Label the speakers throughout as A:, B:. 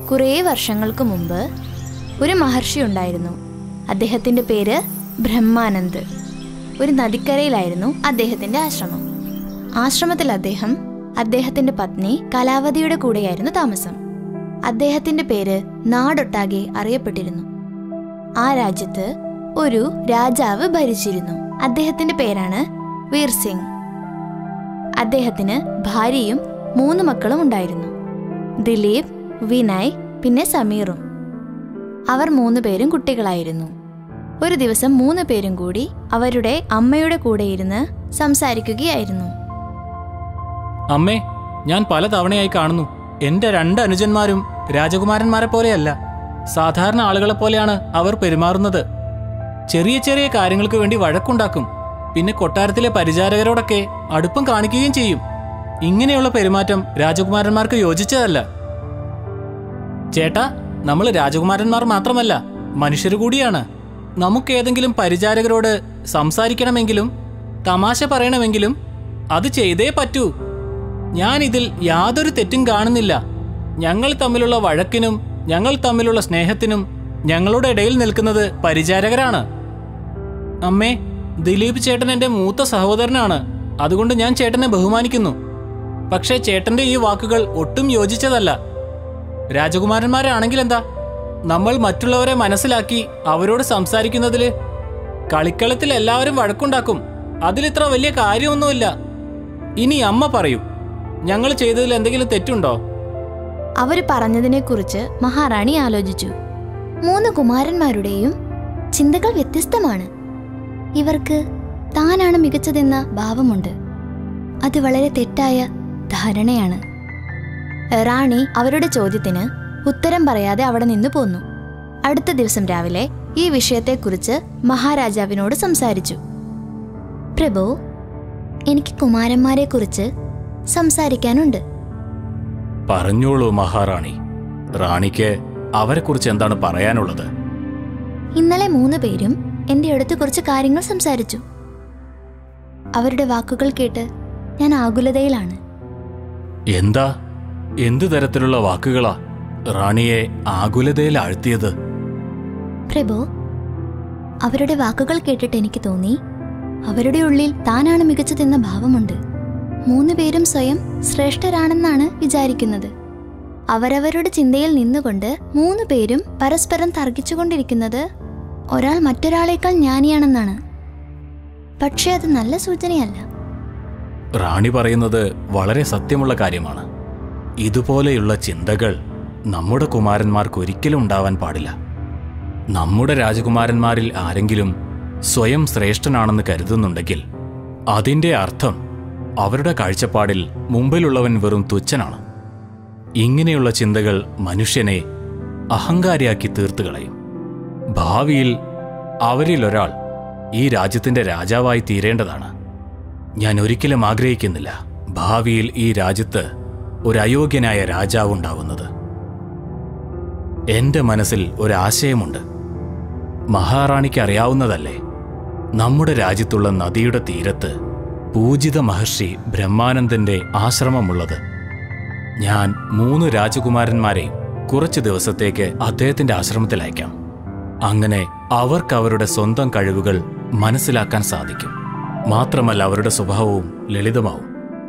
A: കുറേ വർഷങ്ങൾക്ക് മുമ്പ് ഒരു മഹർഷി ഉണ്ടായിരുന്നു അദ്ദേഹത്തിന്റെ പേര് ബ്രഹ്മാനന്ദ് ഒരു നദിക്കരയിലായിരുന്നു അദ്ദേഹത്തിന്റെ ആശ്രമം ആശ്രമത്തിൽ അദ്ദേഹം അദ്ദേഹത്തിന്റെ പത്നി കലാവതിയുടെ കൂടെയായിരുന്നു താമസം അദ്ദേഹത്തിന്റെ പേര് നാടൊട്ടാകെ അറിയപ്പെട്ടിരുന്നു ആ രാജ്യത്ത് ഒരു രാജാവ് ഭരിച്ചിരുന്നു അദ്ദേഹത്തിന്റെ പേരാണ് വീർ സിംഗ് അദ്ദേഹത്തിന് ഭാര്യയും മൂന്ന് മക്കളും ഉണ്ടായിരുന്നു ദിലീപ് വിനയ് പിന്നെ സമീറും അവർ മൂന്ന് പേരും കുട്ടികളായിരുന്നു ഒരു ദിവസം മൂന്ന് പേരും കൂടി അവരുടെ അമ്മയുടെ കൂടെ ഇരുന്ന് സംസാരിക്കുകയായിരുന്നു
B: അമ്മേ ഞാൻ പല തവണയായി കാണുന്നു എന്റെ രണ്ട് അനുജന്മാരും രാജകുമാരന്മാരെ പോലെയല്ല സാധാരണ ആളുകളെ പോലെയാണ് അവർ പെരുമാറുന്നത് ചെറിയ ചെറിയ കാര്യങ്ങൾക്ക് വേണ്ടി വഴക്കുണ്ടാക്കും പിന്നെ കൊട്ടാരത്തിലെ പരിചാരകരോടൊക്കെ അടുപ്പം കാണിക്കുകയും ചെയ്യും ഇങ്ങനെയുള്ള പെരുമാറ്റം രാജകുമാരന്മാർക്ക് യോജിച്ചതല്ല ചേട്ടാ നമ്മൾ രാജകുമാരന്മാർ മാത്രമല്ല മനുഷ്യർ കൂടിയാണ് നമുക്ക് ഏതെങ്കിലും പരിചാരകരോട് സംസാരിക്കണമെങ്കിലും തമാശ പറയണമെങ്കിലും അത് ചെയ്തേ പറ്റൂ ഞാൻ ഇതിൽ യാതൊരു തെറ്റും കാണുന്നില്ല ഞങ്ങൾ തമ്മിലുള്ള വഴക്കിനും ഞങ്ങൾ തമ്മിലുള്ള സ്നേഹത്തിനും ഞങ്ങളുടെ ഇടയിൽ നിൽക്കുന്നത് പരിചാരകരാണ് അമ്മേ ദിലീപ് ചേട്ടൻ എന്റെ മൂത്ത സഹോദരനാണ് അതുകൊണ്ട് ഞാൻ ചേട്ടനെ ബഹുമാനിക്കുന്നു പക്ഷേ ചേട്ടന്റെ ഈ വാക്കുകൾ ഒട്ടും യോജിച്ചതല്ല രാജകുമാരന്മാരാണെങ്കിൽ എന്താ നമ്മൾ മറ്റുള്ളവരെ മനസ്സിലാക്കി അവരോട് സംസാരിക്കുന്നതില് കളിക്കളത്തിൽ എല്ലാവരും വഴക്കുണ്ടാക്കും അതിലിത്ര വലിയ കാര്യമൊന്നുമില്ല ഇനി അമ്മ പറയൂ ഞങ്ങൾ ചെയ്തതിൽ എന്തെങ്കിലും തെറ്റുണ്ടോ
A: അവർ പറഞ്ഞതിനെക്കുറിച്ച് മഹാറാണി ആലോചിച്ചു മൂന്ന് കുമാരന്മാരുടെയും ചിന്തകൾ വ്യത്യസ്തമാണ് ഇവർക്ക് താനാണ് മികച്ചതെന്ന ഭാവമുണ്ട് അത് വളരെ തെറ്റായ ധാരണയാണ് റാണി അവരുടെ ചോദ്യത്തിന് ഉത്തരം പറയാതെ അവിടെ നിന്ന് പോന്നു അടുത്ത ദിവസം രാവിലെ ഈ വിഷയത്തെക്കുറിച്ച് മഹാരാജാവിനോട് സംസാരിച്ചു പ്രഭു എനിക്ക് കുമാരന്മാരെക്കുറിച്ച് സംസാരിക്കാനുണ്ട്
B: പറഞ്ഞോളൂ മഹാറാണി റാണിക്ക് അവരെക്കുറിച്ച് എന്താണ് പറയാനുള്ളത്
A: ഇന്നലെ മൂന്ന് പേരും എന്റെ അടുത്ത് കുറച്ച് കാര്യങ്ങൾ സംസാരിച്ചു അവരുടെ വാക്കുകൾ കേട്ട് ഞാൻ ആകുലതയിലാണ്
B: എന്താ എന്തു തരത്തിലുള്ള വാക്കുകളാ റാണിയെ ആകുലതയിൽ ആഴ്ത്തിയത്
A: പ്രഭു അവരുടെ വാക്കുകൾ കേട്ടിട്ട് എനിക്ക് തോന്നി അവരുടെ ഉള്ളിൽ താനാണ് മികച്ചതെന്ന ഭാവമുണ്ട് മൂന്ന് പേരും സ്വയം ശ്രേഷ്ഠരാണെന്നാണ് വിചാരിക്കുന്നത് അവരവരുടെ ചിന്തയിൽ നിന്നുകൊണ്ട് മൂന്ന് പേരും പരസ്പരം തർക്കിച്ചുകൊണ്ടിരിക്കുന്നത് ഒരാൾ മറ്റൊരാളേക്കാൾ ജ്ഞാനിയാണെന്നാണ് പക്ഷേ അത് നല്ല സൂചനയല്ല
B: റാണി പറയുന്നത് വളരെ സത്യമുള്ള കാര്യമാണ് ഇതുപോലെയുള്ള ചിന്തകൾ നമ്മുടെ കുമാരന്മാർക്ക് ഒരിക്കലും ഉണ്ടാവാൻ പാടില്ല നമ്മുടെ രാജകുമാരന്മാരിൽ ആരെങ്കിലും സ്വയം ശ്രേഷ്ഠനാണെന്ന് കരുതുന്നുണ്ടെങ്കിൽ അതിന്റെ അർത്ഥം അവരുടെ കാഴ്ചപ്പാടിൽ മുമ്പിലുള്ളവൻ വെറും തുച്ഛനാണ് ഇങ്ങനെയുള്ള ചിന്തകൾ മനുഷ്യനെ അഹങ്കാരിയാക്കി തീർത്തു കളയും ഭാവിയിൽ അവരിൽ ഒരാൾ ഈ രാജ്യത്തിന്റെ രാജാവായി തീരേണ്ടതാണ് ഞാൻ ഒരിക്കലും ആഗ്രഹിക്കുന്നില്ല ഭാവിയിൽ ഈ രാജ്യത്ത് ഒരു അയോഗ്യനായ രാജാവ് ഉണ്ടാവുന്നത് എന്റെ മനസ്സിൽ ഒരാശയമുണ്ട് മഹാറാണിക്ക് അറിയാവുന്നതല്ലേ നമ്മുടെ രാജ്യത്തുള്ള നദിയുടെ തീരത്ത് പൂജിത മഹർഷി ബ്രഹ്മാനന്ദന്റെ ആശ്രമമുള്ളത് ഞാൻ മൂന്ന് രാജകുമാരന്മാരെയും കുറച്ചു ദിവസത്തേക്ക് അദ്ദേഹത്തിന്റെ ആശ്രമത്തിൽ അയക്കാം അങ്ങനെ അവർക്ക് അവരുടെ സ്വന്തം കഴിവുകൾ മനസ്സിലാക്കാൻ സാധിക്കും മാത്രമല്ല അവരുടെ സ്വഭാവവും ലളിതമാവും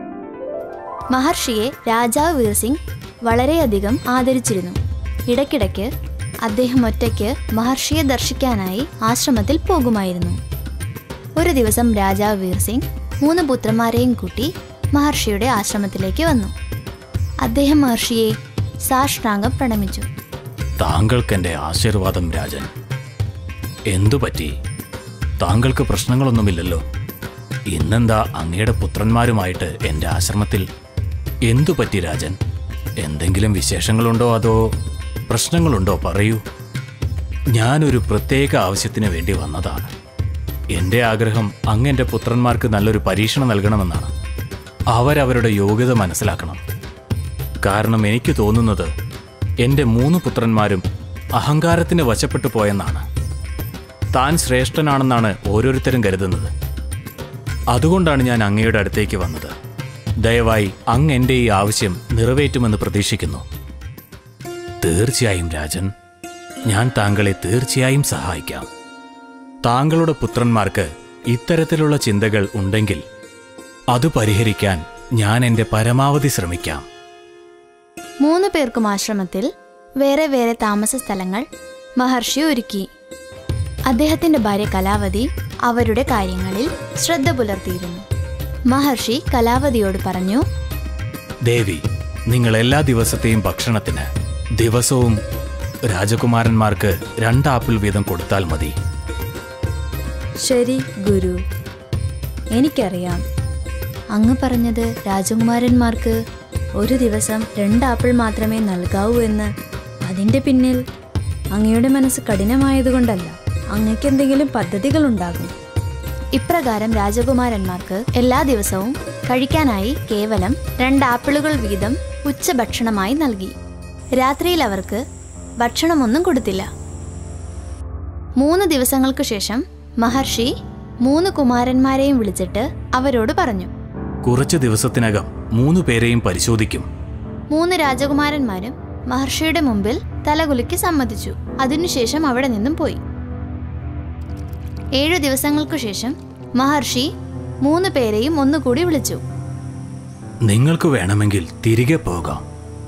A: മഹർഷിയെ രാജാവ് വീർസിംഗ് വളരെയധികം ആദരിച്ചിരുന്നു ഇടയ്ക്കിടയ്ക്ക് അദ്ദേഹം ഒറ്റയ്ക്ക് മഹർഷിയെ ദർശിക്കാനായി ആശ്രമത്തിൽ പോകുമായിരുന്നു ഒരു ദിവസം രാജാവ് വീർസിംഗ് മൂന്ന് പുത്രന്മാരെയും കൂട്ടി മഹർഷിയുടെ ആശ്രമത്തിലേക്ക് വന്നു അദ്ദേഹം മഹർഷിയെ സാഷ്ടാംഗം പ്രണമിച്ചു
B: താങ്കൾക്കെന്റെ ആശീർവാദം രാജൻ എന്തു പറ്റി താങ്കൾക്ക് പ്രശ്നങ്ങളൊന്നുമില്ലല്ലോ ഇന്നെന്താ അങ്ങയുടെ പുത്രന്മാരുമായിട്ട് എന്റെ ആശ്രമത്തിൽ എന്തു പറ്റി രാജൻ എന്തെങ്കിലും വിശേഷങ്ങളുണ്ടോ അതോ പ്രശ്നങ്ങളുണ്ടോ പറയൂ ഞാനൊരു പ്രത്യേക ആവശ്യത്തിന് വേണ്ടി വന്നതാണ് എന്റെ ആഗ്രഹം അങ്ങ് എന്റെ പുത്രന്മാർക്ക് നല്ലൊരു പരീക്ഷണം നൽകണമെന്നാണ് അവരവരുടെ യോഗ്യത മനസ്സിലാക്കണം കാരണം എനിക്ക് തോന്നുന്നത് എന്റെ മൂന്ന് പുത്രന്മാരും അഹങ്കാരത്തിന് വശപ്പെട്ടു പോയെന്നാണ് താൻ ശ്രേഷ്ഠനാണെന്നാണ് ഓരോരുത്തരും കരുതുന്നത് അതുകൊണ്ടാണ് ഞാൻ അങ്ങയുടെ അടുത്തേക്ക് വന്നത് ദയവായി അങ്ങ് എന്റെ ഈ ആവശ്യം നിറവേറ്റുമെന്ന് പ്രതീക്ഷിക്കുന്നു തീർച്ചയായും രാജൻ ഞാൻ താങ്കളെ തീർച്ചയായും സഹായിക്കാം താങ്കളുടെ പുത്രന്മാർക്ക് ഇത്തരത്തിലുള്ള ചിന്തകൾ ഉണ്ടെങ്കിൽ അത് പരിഹരിക്കാൻ ഞാൻ എൻ്റെ പരമാവധി ശ്രമിക്കാം
A: മൂന്ന് പേർക്കും ആശ്രമത്തിൽ വേറെ വേറെ താമസ സ്ഥലങ്ങൾ മഹർഷി ഒരുക്കി അദ്ദേഹത്തിന്റെ ഭാര്യ കലാവതി അവരുടെ കാര്യങ്ങളിൽ ശ്രദ്ധ പുലർത്തിയിരുന്നു മഹർഷി കലാവതിയോട് പറഞ്ഞു
B: ദേവി നിങ്ങൾ എല്ലാ ദിവസത്തെയും ഭക്ഷണത്തിന് ദിവസവും രാജകുമാരന്മാർക്ക് രണ്ട് ആപ്പിൾ വീതം കൊടുത്താൽ മതി
A: ശരി ഗുരു എനിക്കറിയാം അങ്ങ് പറഞ്ഞത് രാജകുമാരന്മാർക്ക് ഒരു ദിവസം രണ്ട് ആപ്പിൾ മാത്രമേ നൽകാവൂ എന്ന് അതിൻ്റെ പിന്നിൽ അങ്ങയുടെ മനസ്സ് കഠിനമായതുകൊണ്ടല്ല അങ്ങയ്ക്ക് എന്തെങ്കിലും പദ്ധതികളുണ്ടാകും ഇപ്രകാരം രാജകുമാരന്മാർക്ക് എല്ലാ ദിവസവും കഴിക്കാനായി കേവലം രണ്ട് ആപ്പിളുകൾ വീതം ഉച്ചഭക്ഷണമായി നൽകി രാത്രിയിൽ അവർക്ക് ഭക്ഷണമൊന്നും കൊടുത്തില്ല മൂന്ന് ദിവസങ്ങൾക്ക് ശേഷം മഹർഷി മൂന്ന് കുമാരന്മാരെയും വിളിച്ചിട്ട് അവരോട് പറഞ്ഞു
B: കുറച്ച് ദിവസത്തിനകം മൂന്ന് പേരെയും പരിശോധിക്കും
A: മൂന്ന് രാജകുമാരന്മാരും മഹർഷിയുടെ മുമ്പിൽ തലകുലുക്കി സമ്മതിച്ചു അതിനുശേഷം അവിടെ നിന്നും പോയി ഏഴു ദിവസങ്ങൾക്കു ശേഷം മഹർഷി മൂന്ന് പേരെയും ഒന്നുകൂടി വിളിച്ചു
B: നിങ്ങൾക്ക് വേണമെങ്കിൽ തിരികെ പോകാം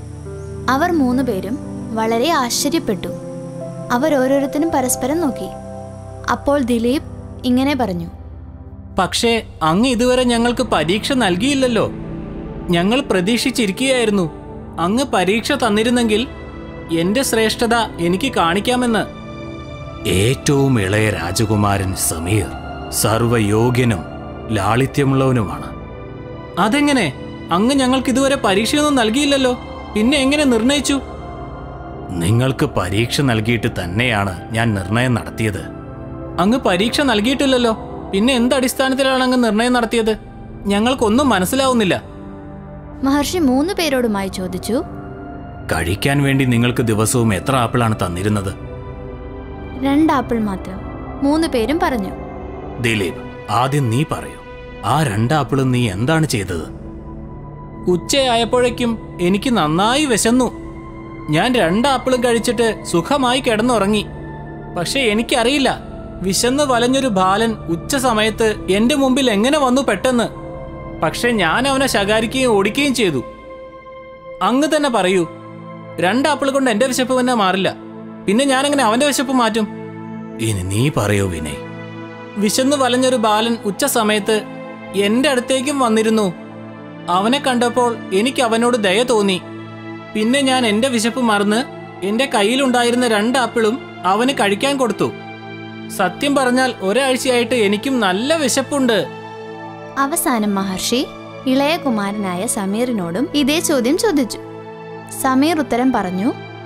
A: അവർ മൂന്ന് പേരും വളരെ ആശ്ചര്യപ്പെട്ടു അവർ ഓരോരുത്തരും പരസ്പരം നോക്കി അപ്പോൾ ദിലീപ് ഇങ്ങനെ പറഞ്ഞു
B: പക്ഷേ അങ്ങ് ഇതുവരെ ഞങ്ങൾക്ക് പരീക്ഷ നൽകിയില്ലല്ലോ ഞങ്ങൾ പ്രതീക്ഷിച്ചിരിക്കുകയായിരുന്നു അങ്ങ് പരീക്ഷ തന്നിരുന്നെങ്കിൽ എന്റെ ശ്രേഷ്ഠത എനിക്ക് കാണിക്കാമെന്ന് ഏറ്റവും ഇളയ രാജകുമാരൻ സമീർ സർവയോഗ്യനും ലാളിത്യമുള്ളവനുമാണ് അതെങ്ങനെ അങ്ങ് ഞങ്ങൾക്ക് ഇതുവരെ പരീക്ഷയൊന്നും നൽകിയില്ലല്ലോ പിന്നെ എങ്ങനെ നിർണയിച്ചു നിങ്ങൾക്ക് പരീക്ഷ നൽകിയിട്ട് തന്നെയാണ് ഞാൻ നിർണയം നടത്തിയത് അങ്ങ് പരീക്ഷ നൽകിയിട്ടില്ലല്ലോ പിന്നെ എന്ത് അടിസ്ഥാനത്തിലാണ് അങ്ങ് നിർണയം നടത്തിയത് ഞങ്ങൾക്കൊന്നും മനസ്സിലാവുന്നില്ല
A: മഹർഷി മൂന്ന് പേരോടുമായി ചോദിച്ചു
B: കഴിക്കാൻ വേണ്ടി നിങ്ങൾക്ക് ദിവസവും എത്ര ആപ്പിളാണ് തന്നിരുന്നത്
A: രണ്ട് ആപ്പിൾ മാത്രം മൂന്ന് പേരും പറഞ്ഞു
B: ദിലീപ് ആദ്യം നീ പറയൂ ആ രണ്ട് ആപ്പിളും നീ എന്താണ് ചെയ്തത് ഉച്ചയായപ്പോഴേക്കും എനിക്ക് നന്നായി വിശന്നു ഞാൻ രണ്ട് ആപ്പിളും കഴിച്ചിട്ട് സുഖമായി കിടന്നുറങ്ങി പക്ഷെ എനിക്കറിയില്ല വിശന്ന് വലഞ്ഞൊരു ബാലൻ ഉച്ച സമയത്ത് എന്റെ മുമ്പിൽ എങ്ങനെ വന്നു പെട്ടെന്ന് പക്ഷെ ഞാൻ അവനെ ശകാരിക്കുകയും ഓടിക്കുകയും ചെയ്തു അങ്ങ് തന്നെ പറയൂ രണ്ട് ആപ്പിൾ കൊണ്ട് എന്റെ വിശപ്പ് തന്നെ മാറില്ല പിന്നെ ഞാനെങ്ങനെ അവന്റെ വിശപ്പ് മാറ്റും ഇനി നീ പറയൂ വിനയ് വിശന്നു വലഞ്ഞൊരു ബാലൻ ഉച്ച സമയത്ത് എന്റെ അടുത്തേക്കും വന്നിരുന്നു അവനെ കണ്ടപ്പോൾ എനിക്ക് അവനോട് ദയ തോന്നി പിന്നെ ഞാൻ എന്റെ വിശപ്പ് മറന്ന് എന്റെ കയ്യിലുണ്ടായിരുന്ന രണ്ട് ആപ്പിളും അവന് കഴിക്കാൻ കൊടുത്തു സത്യം പറഞ്ഞാൽ ഒരാഴ്ചയായിട്ട് എനിക്കും നല്ല വിശപ്പുണ്ട്
A: അവസാനം മഹർഷി ഇളയ കുമാരനായ സമീറിനോടും ഇതേ ചോദ്യം ചോദിച്ചു സമീർ ഉത്തരം പറഞ്ഞു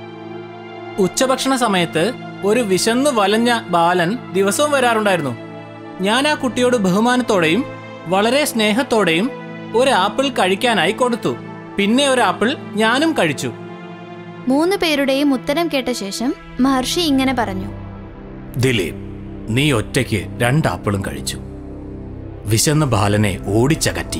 B: ഉച്ചഭക്ഷണ സമയത്ത് ഒരു വിശന്നു വലഞ്ഞ ബാലൻ ദിവസവും വരാറുണ്ടായിരുന്നു ഞാൻ ആ കുട്ടിയോട് ബഹുമാനത്തോടെയും വളരെ സ്നേഹത്തോടെയും ഒരു ആപ്പിൾ കഴിക്കാനായി കൊടുത്തു പിന്നെ ഒരു ആപ്പിൾ ഞാനും കഴിച്ചു
A: മൂന്ന് പേരുടെയും ഉത്തരം കേട്ട ശേഷം മഹർഷി ഇങ്ങനെ പറഞ്ഞു
B: ദിലീപ് നീ ഒറ്റയ്ക്ക് രണ്ട് ആപ്പിളും കഴിച്ചു വിശന്ന ബാലനെ ഓടിച്ചകറ്റി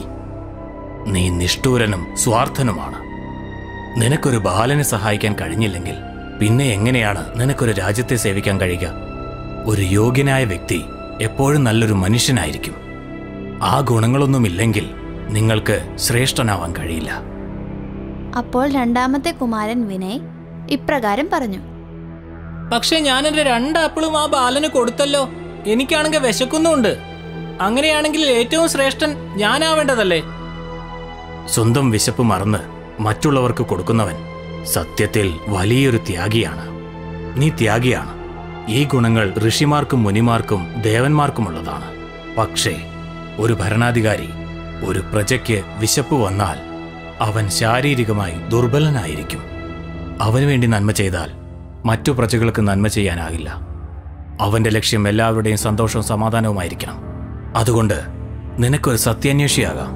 B: നീ നിഷ്ഠൂരനും സ്വാർത്ഥനുമാണ് നിനക്കൊരു ബാലനെ സഹായിക്കാൻ കഴിഞ്ഞില്ലെങ്കിൽ പിന്നെ എങ്ങനെയാണ് നിനക്കൊരു രാജ്യത്തെ സേവിക്കാൻ കഴിയുക ഒരു യോഗ്യനായ വ്യക്തി എപ്പോഴും നല്ലൊരു മനുഷ്യനായിരിക്കും ആ ഗുണങ്ങളൊന്നുമില്ലെങ്കിൽ നിങ്ങൾക്ക് ശ്രേഷ്ഠനാവാൻ കഴിയില്ല
A: അപ്പോൾ രണ്ടാമത്തെ കുമാരൻ വിനയ് ഇപ്രകാരം പറഞ്ഞു
B: പക്ഷെ ഞാൻ എന്റെ രണ്ട് ആപ്പിളും ആ ബാലന് കൊടുത്തല്ലോ എനിക്കാണെങ്കിൽ വിശക്കുന്നുണ്ട് അങ്ങനെയാണെങ്കിൽ ഏറ്റവും ശ്രേഷ്ഠൻ ഞാനാവേണ്ടതല്ലേ സ്വന്തം വിശപ്പ് മറന്ന് മറ്റുള്ളവർക്ക് കൊടുക്കുന്നവൻ സത്യത്തിൽ വലിയൊരു ത്യാഗിയാണ് നീ ത്യാഗിയാണ് ഈ ഗുണങ്ങൾ ഋഷിമാർക്കും മുനിമാർക്കും ദേവന്മാർക്കുമുള്ളതാണ് പക്ഷേ ഒരു ഭരണാധികാരി ഒരു പ്രജയ്ക്ക് വിശപ്പ് വന്നാൽ അവൻ ശാരീരികമായി ദുർബലനായിരിക്കും അവന് വേണ്ടി നന്മ ചെയ്താൽ മറ്റു പ്രജകൾക്ക് നന്മ ചെയ്യാനാകില്ല അവന്റെ ലക്ഷ്യം എല്ലാവരുടെയും സന്തോഷവും സമാധാനവുമായിരിക്കണം അതുകൊണ്ട് നിനക്കൊരു സത്യാന്വേഷിയാകാം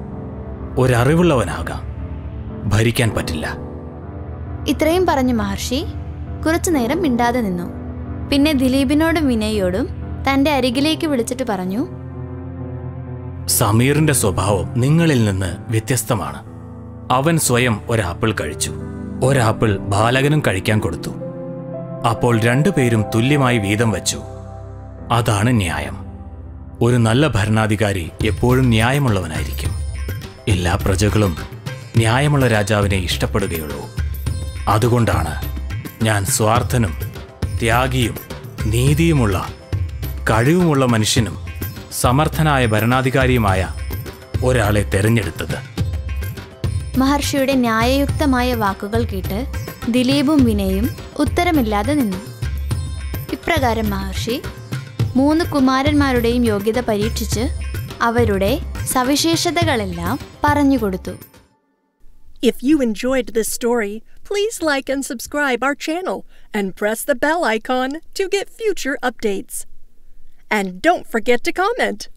B: ഒരറിവുള്ളവനാകാം ഭരിക്കാൻ പറ്റില്ല
A: ഇത്രയും പറഞ്ഞു മഹർഷി കുറച്ചു നേരം മിണ്ടാതെ നിന്നു പിന്നെ ദിലീപിനോടും വിനയോടും തന്റെ അരികിലേക്ക് വിളിച്ചിട്ട് പറഞ്ഞു
B: സമീറിന്റെ സ്വഭാവം നിങ്ങളിൽ നിന്ന് വ്യത്യസ്തമാണ് അവൻ സ്വയം ഒരാപ്പിൾ കഴിച്ചു ഒരാപ്പിൾ ബാലകനും കഴിക്കാൻ കൊടുത്തു അപ്പോൾ രണ്ടുപേരും തുല്യമായി വീതം വച്ചു അതാണ് ന്യായം ഒരു നല്ല ഭരണാധികാരി എപ്പോഴും ന്യായമുള്ളവനായിരിക്കും എല്ലാ പ്രജകളും ന്യായമുള്ള രാജാവിനെ ഇഷ്ടപ്പെടുകയുള്ളൂ അതുകൊണ്ടാണ് ഞാൻ സ്വാർത്ഥനും ത്യാഗിയും നീതിയുമുള്ള കഴിവുമുള്ള മനുഷ്യനും സമർത്ഥനായ ഭരണാധികാരിയുമായ ഒരാളെ തെരഞ്ഞെടുത്തത്
A: മഹർഷിയുടെ ന്യായയുക്തമായ വാക്കുകൾ കേട്ട് ദിലീപും വിനയും ഉത്തരമില്ലാതെ നിന്നു ഇപ്രകാരം മഹർഷി മൂന്ന് കുമാരന്മാരുടെയും യോഗ്യത പരീക്ഷിച്ച് അവരുടെ സവിശേഷതകളെല്ലാം പറഞ്ഞുകൊടുത്തു
C: If you enjoyed this story, please like and subscribe our channel and press the bell icon to get future updates. And don't forget to comment.